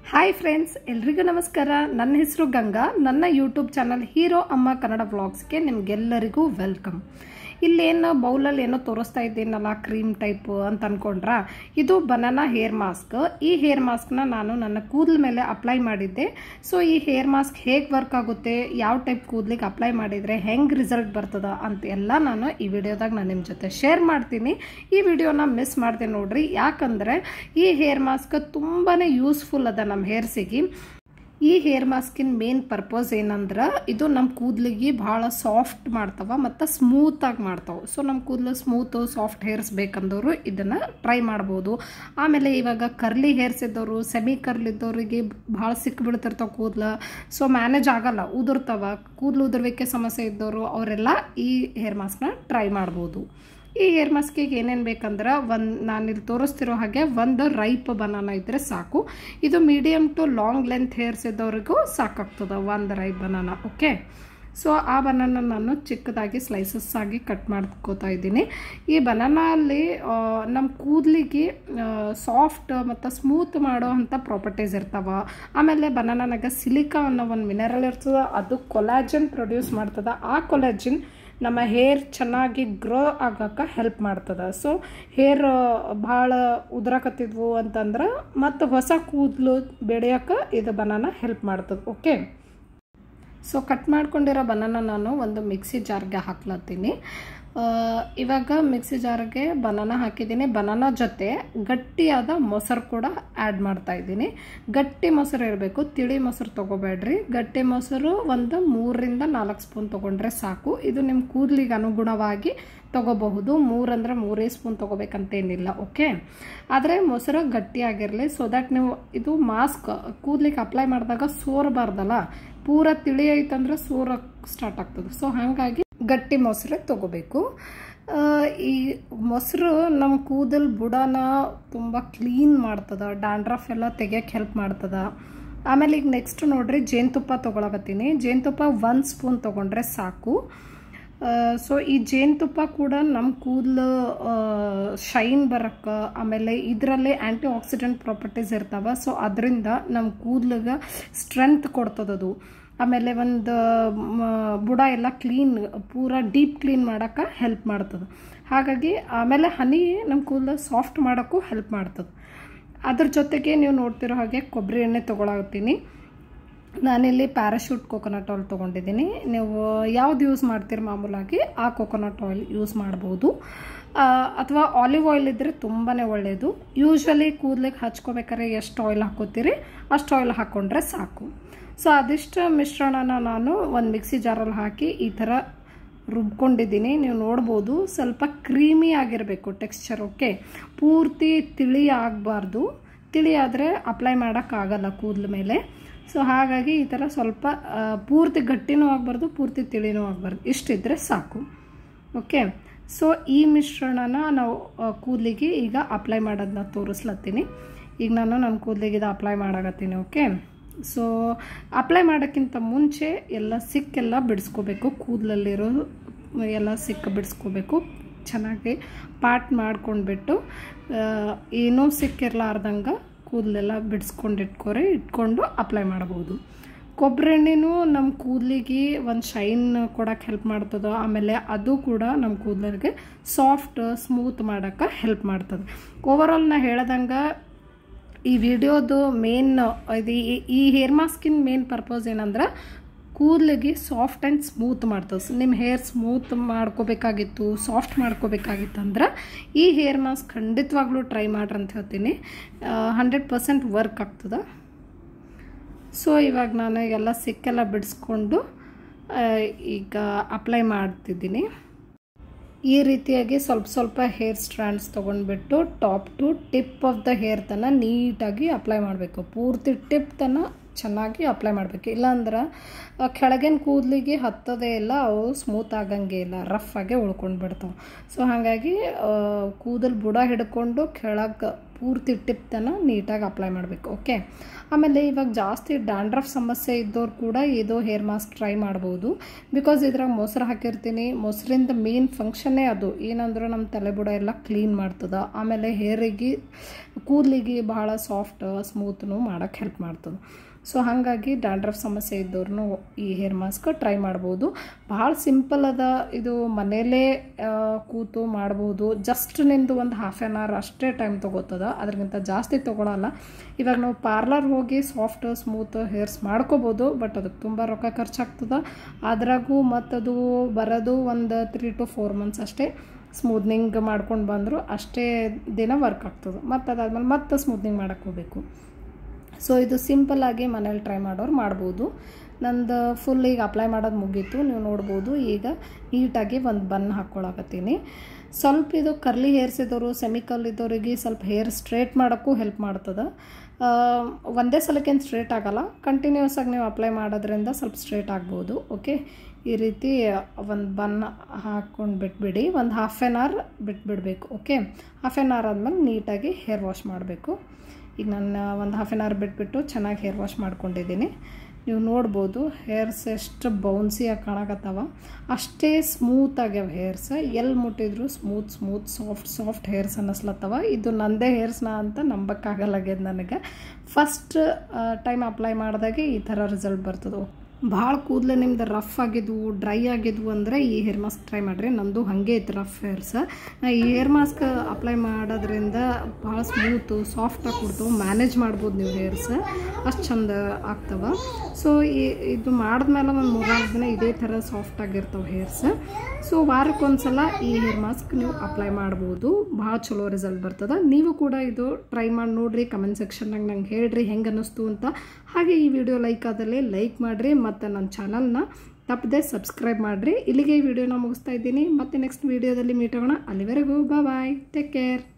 hi friends ಎಲ್ರಿಗೂ ನಮಸ್ಕಾರ ನನ್ನ ಹೆಸರು ಗಂಗಾ ನನ್ನ ಯೂಟ್ಯೂಬ್ ಚಾನಲ್ ಹೀರೋ ಅಮ್ಮ ಕನ್ನಡ ವ್ಲಾಗ್ಸ್ಗೆ ನಿಮ್ಗೆಲ್ಲರಿಗೂ ವೆಲ್ಕಮ್ ಇಲ್ಲೇನು ಬೌಲಲ್ಲಿ ಏನೋ ತೋರಿಸ್ತಾ ಇದ್ದೀನಲ್ಲ ಕ್ರೀಮ್ ಟೈಪ್ ಅಂತ ಅನ್ಕೊಂಡ್ರ ಇದು ಬನಾನಾ ಹೇರ್ ಮಾಸ್ಕ್ ಈ ಹೇರ್ ಮಾಸ್ಕ್ನ ನಾನು ನನ್ನ ಕೂದಲ ಮೇಲೆ ಅಪ್ಲೈ ಮಾಡಿದ್ದೆ ಸೊ ಈ ಹೇರ್ ಮಾಸ್ಕ್ ಹೇಗೆ ವರ್ಕ್ ಆಗುತ್ತೆ ಯಾವ ಟೈಪ್ ಕೂದಲಿಗೆ ಅಪ್ಲೈ ಮಾಡಿದರೆ ಹೆಂಗೆ ರಿಸಲ್ಟ್ ಬರ್ತದ ಅಂತ ಎಲ್ಲ ನಾನು ಈ ವಿಡಿಯೋದಾಗ ನಾನು ನಿಮ್ಮ ಜೊತೆ ಶೇರ್ ಮಾಡ್ತೀನಿ ಈ ವಿಡಿಯೋನ ಮಿಸ್ ಮಾಡಿದೆ ನೋಡ್ರಿ ಯಾಕಂದರೆ ಈ ಹೇರ್ ಮಾಸ್ಕ್ ತುಂಬಾ ಯೂಸ್ಫುಲ್ ಅದ ನಮ್ಮ ಹೇರ್ಸಿಗೆ ಈ ಹೇರ್ ಮಾಸ್ಕಿನ ಮೇನ್ ಪರ್ಪಸ್ ಏನಂದ್ರೆ ಇದು ನಮ್ಮ ಕೂದಲಿಗೆ ಭಾಳ ಸಾಫ್ಟ್ ಮಾಡ್ತಾವ ಮತ್ತು ಸ್ಮೂತಾಗಿ ಮಾಡ್ತಾವೆ ಸೊ ನಮ್ಮ ಕೂದಲು ಸ್ಮೂತು ಸಾಫ್ಟ್ ಹೇರ್ಸ್ ಬೇಕಂದವರು ಇದನ್ನು ಟ್ರೈ ಮಾಡ್ಬೋದು ಆಮೇಲೆ ಇವಾಗ ಕರ್ಲಿ ಹೇರ್ಸ್ ಇದ್ದವರು ಸೆಮಿ ಕರ್ಲ್ ಇದ್ದವರಿಗೆ ಭಾಳ ಸಿಕ್ಬಿಡ್ತಿರ್ತಾವೆ ಕೂದಲು ಸೊ ಮ್ಯಾನೇಜ್ ಆಗಲ್ಲ ಉದುರ್ತಾವ ಕೂದಲು ಉದುರುವಿಕೆ ಸಮಸ್ಯೆ ಇದ್ದವರು ಅವರೆಲ್ಲ ಈ ಹೇರ್ ಮಾಸ್ಕ್ನ ಟ್ರೈ ಮಾಡ್ಬೋದು ಈ ಹೇರ್ ಮಾಸ್ಕಿಗೆ ಏನೇನು ಬೇಕಂದ್ರೆ ಒಂದು ನಾನಿಲ್ಲಿ ತೋರಿಸ್ತಿರೋ ಹಾಗೆ ಒಂದು ರೈಪ್ ಬನಾನ ಇದ್ದರೆ ಸಾಕು ಇದು medium to long length hairs ಇದ್ದವ್ರಿಗೂ ಸಾಕಾಗ್ತದೆ ಒಂದು ರೈಪ್ ಬನಾನ ಓಕೆ ಸೊ ಆ ಬನಾನ ನಾನು ಚಿಕ್ಕದಾಗಿ ಸ್ಲೈಸಸ್ ಆಗಿ ಕಟ್ ಮಾಡ್ಕೋತಾ ಇದ್ದೀನಿ ಈ ಬನಾನಲ್ಲಿ ನಮ್ಮ ಕೂದಲಿಗೆ ಸಾಫ್ಟ್ ಮತ್ತು ಸ್ಮೂತ್ ಮಾಡೋ ಅಂಥ ಪ್ರಾಪರ್ಟೀಸ್ ಇರ್ತಾವ ಆಮೇಲೆ ಬನಾನಾಗ ಸಿಲಿಕಾ ಅನ್ನೋ ಒಂದು ಮಿನರಲ್ ಇರ್ತದೆ ಅದು ಕೊಲಾಜನ್ ಪ್ರೊಡ್ಯೂಸ್ ಮಾಡ್ತದೆ ಆ ಕೊಲಾಜಿನ್ ನಮ್ಮ ಹೇರ್ ಚೆನ್ನಾಗಿ ಗ್ರೋ ಆಗಕ್ಕೆ ಹೆಲ್ಪ್ ಮಾಡ್ತದೆ ಸೊ ಹೇರ್ ಭಾಳ ಉದ್ರಕತ್ತಿದ್ವು ಅಂತಂದ್ರೆ ಮತ್ತು ಹೊಸ ಕೂದಲು ಬೆಳೆಯೋಕೆ ಇದು ಬನಾನ ಹೆಲ್ಪ್ ಮಾಡ್ತದೆ ಓಕೆ ಸೊ ಕಟ್ ಮಾಡ್ಕೊಂಡಿರೋ ಬನಾನ ನಾನು ಒಂದು ಮಿಕ್ಸಿ ಜಾರ್ಗೆ ಹಾಕ್ಲತ್ತೀನಿ ಇವಾಗ ಮಿಕ್ಸಿ ಜಾರ್ಗೆ ಬನಾನ ಹಾಕಿದ್ದೀನಿ ಬನಾನ ಜೊತೆ ಗಟ್ಟಿಯಾದ ಮೊಸರು ಕೂಡ ಆ್ಯಡ್ ಮಾಡ್ತಾ ಇದ್ದೀನಿ ಗಟ್ಟಿ ಮೊಸರು ಇರಬೇಕು ತಿಳಿ ಮೊಸರು ತೊಗೋಬೇಡ್ರಿ ಗಟ್ಟಿ ಮೊಸರು ಒಂದು ಮೂರರಿಂದ ನಾಲ್ಕು ಸ್ಪೂನ್ ತೊಗೊಂಡ್ರೆ ಸಾಕು ಇದು ನಿಮ್ಮ ಕೂದಲಿಗೆ ಅನುಗುಣವಾಗಿ ತೊಗೋಬಹುದು ಮೂರಂದ್ರೆ ಮೂರೇ ಸ್ಪೂನ್ ತೊಗೋಬೇಕಂತೇನಿಲ್ಲ ಓಕೆ ಆದರೆ ಮೊಸರು ಗಟ್ಟಿಯಾಗಿರಲಿ ಸೊ ದ್ಯಾಟ್ ನೀವು ಇದು ಮಾಸ್ಕ್ ಕೂದಲಿಗೆ ಅಪ್ಲೈ ಮಾಡಿದಾಗ ಸೋರಬಾರ್ದಲ್ಲ ಪೂರ ತಿಳಿ ಐತಂದ್ರೆ ಸೋರಕ್ಕೆ ಸ್ಟಾರ್ಟ್ ಆಗ್ತದೆ ಸೊ ಹಾಗಾಗಿ ಗಟ್ಟಿ ಮೊಸರೇ ತೊಗೋಬೇಕು ಈ ಮೊಸರು ನಮ್ಮ ಕೂದಲು ಬುಡನ ತುಂಬ ಕ್ಲೀನ್ ಮಾಡ್ತದೆ ಡ್ಯಾಂಡ್ರಫ್ ಎಲ್ಲ ತೆಗಿಯೋಕ್ಕೆ ಹೆಲ್ಪ್ ಮಾಡ್ತದೆ ಆಮೇಲೆ ಈಗ ನೆಕ್ಸ್ಟ್ ನೋಡ್ರಿ ಜೇನುತುಪ್ಪ ತೊಗೊಳಕತ್ತೀನಿ ಜೇನುತುಪ್ಪ ಒಂದು ಸ್ಪೂನ್ ತೊಗೊಂಡ್ರೆ ಸಾಕು ಸೊ ಈ ಜೇನುತುಪ್ಪ ಕೂಡ ನಮ್ಮ ಕೂದಲು ಶೈನ್ ಬರೋಕ್ಕೆ ಆಮೇಲೆ ಇದರಲ್ಲೇ ಆ್ಯಂಟಿ ಆಕ್ಸಿಡೆಂಟ್ ಪ್ರಾಪರ್ಟೀಸ್ ಇರ್ತಾವೆ ಸೊ ಅದರಿಂದ ನಮ್ಮ ಕೂದಲಿಗೆ ಸ್ಟ್ರೆಂತ್ ಕೊಡ್ತದದು ಆಮೇಲೆ ಒಂದು ಬುಡ ಎಲ್ಲ ಕ್ಲೀನ್ ಪೂರ ಡೀಪ್ ಕ್ಲೀನ್ ಮಾಡೋಕ್ಕೆ ಹೆಲ್ಪ್ ಮಾಡ್ತದೆ ಹಾಗಾಗಿ ಆಮೇಲೆ ಹನಿ ನಮ್ಮ ಕೂದಲು ಸಾಫ್ಟ್ ಮಾಡೋಕ್ಕೂ ಹೆಲ್ಪ್ ಮಾಡ್ತದೆ ಅದ್ರ ಜೊತೆಗೆ ನೀವು ನೋಡ್ತಿರೋ ಹಾಗೆ ಕೊಬ್ಬರಿ ಎಣ್ಣೆ ತೊಗೊಳತ್ತೀನಿ ನಾನಿಲ್ಲಿ ಪ್ಯಾರಾಶೂಟ್ ಕೊಕೊನಟ್ ಆಯಿಲ್ ತೊಗೊಂಡಿದ್ದೀನಿ ನೀವು ಯಾವ್ದು ಯೂಸ್ ಮಾಡ್ತೀರಿ ಮಾಮೂಲಾಗಿ ಆ ಕೊಕೊನಟ್ ಆಯಿಲ್ ಯೂಸ್ ಮಾಡ್ಬೋದು ಅಥವಾ ಆಲಿವ್ ಆಯಿಲ್ ಇದ್ದರೆ ತುಂಬಾ ಒಳ್ಳೆಯದು ಯೂಶ್ವಲಿ ಕೂದಲಿಗೆ ಹಚ್ಕೋಬೇಕಾದ್ರೆ ಎಷ್ಟು ಆಯಿಲ್ ಹಾಕೋತೀರಿ ಅಷ್ಟು ಆಯಿಲ್ ಹಾಕ್ಕೊಂಡ್ರೆ ಸಾಕು ಸೊ ಅದಿಷ್ಟು ಮಿಶ್ರಣನ ನಾನು ಒಂದು ಮಿಕ್ಸಿ ಜಾರಲ್ಲಿ ಹಾಕಿ ಈ ಥರ ರುಬ್ಕೊಂಡಿದ್ದೀನಿ ನೀವು ನೋಡ್ಬೋದು ಸ್ವಲ್ಪ ಕ್ರೀಮಿ ಆಗಿರಬೇಕು ಟೆಕ್ಸ್ಚರ್ ಓಕೆ ಪೂರ್ತಿ ತಿಳಿ ಆಗಬಾರ್ದು ತಿಳಿ ಆದರೆ ಅಪ್ಲೈ ಮಾಡೋಕ್ಕಾಗಲ್ಲ ಕೂದಲ ಮೇಲೆ ಸೊ ಹಾಗಾಗಿ ಈ ಥರ ಸ್ವಲ್ಪ ಪೂರ್ತಿ ಗಟ್ಟಿನೂ ಆಗಬಾರ್ದು ಪೂರ್ತಿ ತಿಳಿನೂ ಆಗಬಾರ್ದು ಇಷ್ಟಿದ್ರೆ ಸಾಕು ಓಕೆ ಸೊ ಈ ಮಿಶ್ರಣನ ನಾವು ಕೂದಲಿಗೆ ಈಗ ಅಪ್ಲೈ ಮಾಡೋದನ್ನ ತೋರಿಸ್ಲತ್ತೀನಿ ಈಗ ನಾನು ನನ್ನ ಕೂದಲಿಗೆ ಇದು ಅಪ್ಲೈ ಮಾಡಾಕತ್ತೀನಿ ಓಕೆ ಸೊ ಅಪ್ಲೈ ಮಾಡೋಕ್ಕಿಂತ ಮುಂಚೆ ಎಲ್ಲ ಸಿಕ್ಕೆಲ್ಲ ಬಿಡಿಸ್ಕೋಬೇಕು ಕೂದಲಲ್ಲಿರೋ ಎಲ್ಲ ಸಿಕ್ಕ ಬಿಡಿಸ್ಕೋಬೇಕು ಚೆನ್ನಾಗಿ ಪಾಟ್ ಮಾಡ್ಕೊಂಡ್ಬಿಟ್ಟು ಏನೂ ಸಿಕ್ಕಿರ್ಲಾರ್ದಂಗೆ ಕೂದಲೆಲ್ಲ ಬಿಡಿಸ್ಕೊಂಡು ಇಟ್ಕೊರೆ ಇಟ್ಕೊಂಡು ಅಪ್ಲೈ ಮಾಡ್ಬೋದು ಕೊಬ್ಬರಿ ಎಣ್ಣೆನೂ ನಮ್ಮ ಕೂದಲಿಗೆ ಒಂದು ಶೈನ್ ಕೊಡೋಕೆ ಹೆಲ್ಪ್ ಮಾಡ್ತದೆ ಆಮೇಲೆ ಅದು ಕೂಡ ನಮ್ಮ ಕೂದಲಿಗೆ ಸಾಫ್ಟ್ ಸ್ಮೂತ್ ಮಾಡೋಕ್ಕೆ ಹೆಲ್ಪ್ ಮಾಡ್ತದೆ ಓವರಾಲ್ ನಾ ಹೇಳ್ದಂಗೆ ಈ ವಿಡಿಯೋದು ಮೇನ್ ಇದು ಈ ಹೇರ್ ಮಾಸ್ಕಿನ ಮೇನ್ ಪರ್ಪಸ್ ಏನಂದ್ರೆ ಕೂದಲಿಗೆ ಸಾಫ್ಟ್ ಆ್ಯಂಡ್ ಸ್ಮೂತ್ ಮಾಡ್ತದೆ ನಿಮ್ಮ ಹೇರ್ ಸ್ಮೂತ್ ಮಾಡ್ಕೋಬೇಕಾಗಿತ್ತು ಸಾಫ್ಟ್ ಮಾಡ್ಕೋಬೇಕಾಗಿತ್ತು ಅಂದ್ರೆ ಈ ಹೇರ್ ಮಾಸ್ಕ್ ಖಂಡಿತವಾಗ್ಲೂ ಟ್ರೈ ಮಾಡ್ರಿ ಅಂತ ಹೇಳ್ತೀನಿ ಹಂಡ್ರೆಡ್ ಪರ್ಸೆಂಟ್ ವರ್ಕ್ ಆಗ್ತದೆ ಸೊ ಇವಾಗ ನಾನು ಎಲ್ಲ ಸಿಕ್ಕೆಲ್ಲ ಬಿಡಿಸ್ಕೊಂಡು ಈಗ ಅಪ್ಲೈ ಮಾಡ್ತಿದ್ದೀನಿ ಈ ರೀತಿಯಾಗಿ ಸ್ವಲ್ಪ ಸ್ವಲ್ಪ ಹೇರ್ ಸ್ಟ್ರ್ಯಾಂಡ್ಸ್ ತೊಗೊಂಡ್ಬಿಟ್ಟು top to tip of the hair ತನ ನೀಟಾಗಿ ಅಪ್ಲೈ ಮಾಡಬೇಕು ಪೂರ್ತಿ ಟಿಪ್ ತನ ಚೆನ್ನಾಗಿ ಅಪ್ಲೈ ಮಾಡಬೇಕು ಇಲ್ಲಾಂದ್ರೆ ಕೆಳಗಿನ ಕೂದಲಿಗೆ ಹತ್ತೋದೇ ಇಲ್ಲ ಅವು ಸ್ಮೂತ್ ಆಗಂಗೆ ಇಲ್ಲ ರಫ್ ಆಗಿ ಉಳ್ಕೊಂಡು ಬಿಡ್ತಾವೆ ಸೊ ಹಾಗಾಗಿ ಕೂದಲು ಬುಡ ಹಿಡ್ಕೊಂಡು ಕೆಳಗೆ ಪೂರ್ತಿ ಟಿಪ್ ತನ ನೀಟಾಗಿ ಅಪ್ಲೈ ಮಾಡಬೇಕು ಓಕೆ ಆಮೇಲೆ ಇವಾಗ ಜಾಸ್ತಿ ಡ್ಯಾಂಡ್ರಫ್ ಸಮಸ್ಯೆ ಇದ್ದವ್ರು ಕೂಡ ಇದು ಹೇರ್ ಮಾಸ್ಕ್ ಟ್ರೈ ಮಾಡ್ಬೋದು ಬಿಕಾಸ್ ಇದ್ರಾಗ ಮೊಸರು ಹಾಕಿರ್ತೀನಿ ಮೊಸರಿಂದ ಮೇನ್ ಫಂಕ್ಷನ್ನೇ ಅದು ಏನಂದ್ರೆ ನಮ್ಮ ತಲೆಬುಡ ಎಲ್ಲ ಕ್ಲೀನ್ ಮಾಡ್ತದೆ ಆಮೇಲೆ ಹೇರಿಗೆ ಕೂದಲಿಗೆ ಭಾಳ ಸಾಫ್ಟ್ ಸ್ಮೂತ್ನು ಮಾಡೋಕ್ಕೆ ಹೆಲ್ಪ್ ಮಾಡ್ತದೆ ಸೊ ಹಾಗಾಗಿ ಡ್ಯಾಂಡ್ರಫ್ ಸಮಸ್ಯೆ ಇದ್ದವ್ರು ಈ ಹೇರ್ ಮಾಸ್ಕ್ ಟ್ರೈ ಮಾಡ್ಬೋದು ಭಾಳ ಸಿಂಪಲ್ ಅದ ಇದು ಮನೇಲೇ ಆ, ಕೂತು ಮಾಡ್ಬೋದು ಜಸ್ಟ್ ನಿಮ್ಮದು ಒಂದು ಹಾಫ್ ಆನ್ ಅವರ್ ಅಷ್ಟೇ ಟೈಮ್ ತೊಗೋತದ ಅದಕ್ಕಿಂತ ಜಾಸ್ತಿ ತೊಗೊಳಲ್ಲ ಇವಾಗ ನಾವು ಪಾರ್ಲರ್ ಹೋಗಿ ಸಾಫ್ಟ್ ಸ್ಮೂತ್ ಹೇರ್ಸ್ ಮಾಡ್ಕೋಬೋದು ಬಟ್ ಅದಕ್ಕೆ ತುಂಬ ರೊಕ್ಕ ಖರ್ಚಾಗ್ತದೆ ಅದ್ರಾಗೂ ಮತ್ತದು ಬರೋದು ಒಂದು ತ್ರೀ ಟು ಫೋರ್ ಮಂತ್ಸ್ ಅಷ್ಟೇ ಸ್ಮೂತ್ನಿಂಗ್ ಮಾಡ್ಕೊಂಡು ಬಂದರು ಅಷ್ಟೇ ದಿನ ವರ್ಕ್ ಆಗ್ತದೆ ಮತ್ತು ಅದಾದ್ಮೇಲೆ ಮತ್ತೆ ಸ್ಮೂತ್ನಿಂಗ್ ಮಾಡಕ್ಕೆ ಹೋಗಬೇಕು ಸೊ ಇದು ಸಿಂಪಲ್ಲಾಗಿ ಮನೇಲಿ ಟ್ರೈ ಮಾಡೋರು ಮಾಡ್ಬೋದು ನಂದು ಫುಲ್ ಈಗ ಅಪ್ಲೈ ಮಾಡೋದು ಮುಗೀತು ನೀವು ನೋಡ್ಬೋದು ಈಗ ನೀಟಾಗಿ ಒಂದು ಬನ್ ಹಾಕ್ಕೊಳಕತ್ತೀನಿ ಸ್ವಲ್ಪ ಇದು ಕರ್ಲಿ ಹೇರ್ಸ್ ಇದ್ದವರು ಸೆಮಿಕಲ್ ಇದ್ದವರಿಗೆ ಸ್ವಲ್ಪ ಹೇರ್ ಸ್ಟ್ರೇಟ್ ಮಾಡೋಕ್ಕೂ ಹೆಲ್ಪ್ ಮಾಡ್ತದೆ ಆ, ಒಂದೇ ಸಲಕ್ಕೇನು ಸ್ಟ್ರೇಟ್ ಆಗಲ್ಲ ಕಂಟಿನ್ಯೂಸ್ ಆಗಿ ನೀವು ಅಪ್ಲೈ ಮಾಡೋದ್ರಿಂದ ಸ್ವಲ್ಪ ಸ್ಟ್ರೇಟ್ ಆಗ್ಬೋದು ಓಕೆ ಈ ರೀತಿ ಒಂದು ಬನ್ ಹಾಕ್ಕೊಂಡು ಬಿಟ್ಬಿಡಿ ಒಂದು ಹಾಫ್ ಆನ್ ಅವರ್ ಬಿಟ್ಬಿಡಬೇಕು ಓಕೆ ಹಾಫ್ ಆನ್ ಅವರ್ ಆದಮೇಲೆ ನೀಟಾಗಿ ಹೇರ್ ವಾಶ್ ಮಾಡಬೇಕು ಈಗ ನಾನು ಒಂದು ಹಾಫ್ ಆನ್ ಅವರ್ ಬಿಟ್ಬಿಟ್ಟು ಚೆನ್ನಾಗಿ ಹೇರ್ ವಾಶ್ ಮಾಡ್ಕೊಂಡಿದ್ದೀನಿ ನೀವು ನೋಡ್ಬೋದು ಹೇರ್ಸ್ ಎಷ್ಟು ಬೌನ್ಸಿಯಾಗಿ ಕಾಣಕತ್ತವ ಅಷ್ಟೇ ಸ್ಮೂತ್ ಆಗ್ಯಾವ ಹೇರ್ಸ್ ಎಲ್ಲಿ ಮುಟ್ಟಿದ್ರು smooth smooth soft soft hairs ಅನ್ನಿಸ್ಲತ್ತವ ಇದು ನಂದೇ ಹೇರ್ಸ್ನ ಅಂತ ನಂಬಕ್ಕಾಗಲ್ಲಾಗ್ಯದ ನನಗೆ ಫಸ್ಟ್ ಟೈಮ್ ಅಪ್ಲೈ ಮಾಡಿದಾಗೆ ಈ ಥರ ರಿಸಲ್ಟ್ ಬರ್ತದೆ ಭಾಳ ಕೂದಲು ನಿಮ್ದು ರಫ್ ಆಗಿದ್ವು ಡ್ರೈ ಆಗಿದ್ವು ಅಂದರೆ ಈ ಹೇರ್ ಮಾಸ್ಕ್ ಟ್ರೈ ಮಾಡಿರಿ ನಂದು ಹಾಗೆ ಇತ್ತು ರಫ್ ಹೇರ್ಸ್ ನಾ ಈ ಹೇರ್ ಮಾಸ್ಕ್ ಅಪ್ಲೈ ಮಾಡೋದ್ರಿಂದ ಭಾಳ ಸ್ಮೂತು ಸಾಫ್ಟಾಗಿ ಕೊಡ್ತವೆ ಮ್ಯಾನೇಜ್ ಮಾಡ್ಬೋದು ನೀವು ಹೇರ್ಸ್ ಅಷ್ಟು ಚಂದ ಆಗ್ತವೆ ಸೊ ಈ ಇದು ಮಾಡಿದ್ಮೇಲೆ ಒಂದು ಮೂರ್ನಾಲ್ಕು ದಿನ ಇದೇ ಥರ ಸಾಫ್ಟ್ ಆಗಿರ್ತವೆ ಹೇರ್ಸ್ ಸೊ ವಾರಕ್ಕೊಂದ್ಸಲ ಈ ಹೇರ್ ಮಾಸ್ಕ್ ನೀವು ಅಪ್ಲೈ ಮಾಡ್ಬೋದು ಭಾಳ ಚಲೋ ರಿಸಲ್ಟ್ ಬರ್ತದೆ ನೀವು ಕೂಡ ಇದು ಟ್ರೈ ಮಾಡಿ ನೋಡ್ರಿ ಕಮೆಂಟ್ ಸೆಕ್ಷನ್ನಾಗ ನಂಗೆ ಹೇಳ್ರಿ ಹೆಂಗೆ ಅನ್ನಿಸ್ತು ಅಂತ ಹಾಗೆ ಈ ವಿಡಿಯೋ ಲೈಕ್ ಆದಲ್ಲಿ ಲೈಕ್ ಮಾಡಿರಿ ಮತ್ತು ನನ್ನ ಚಾನಲ್ನ ತಪ್ಪದೆ ಸಬ್ಸ್ಕ್ರೈಬ್ ಮಾಡಿರಿ ಇಲ್ಲಿಗೆ ಈ ವಿಡಿಯೋನ ಮುಗಿಸ್ತಾ ಇದ್ದೀನಿ ಮತ್ತೆ ನೆಕ್ಸ್ಟ್ ವಿಡಿಯೋದಲ್ಲಿ ಮೀಟ್ ಆಗೋಣ ಅಲ್ಲಿವರೆಗೂ ಬಾಯ್ ಟೇಕ್ ಕೇರ್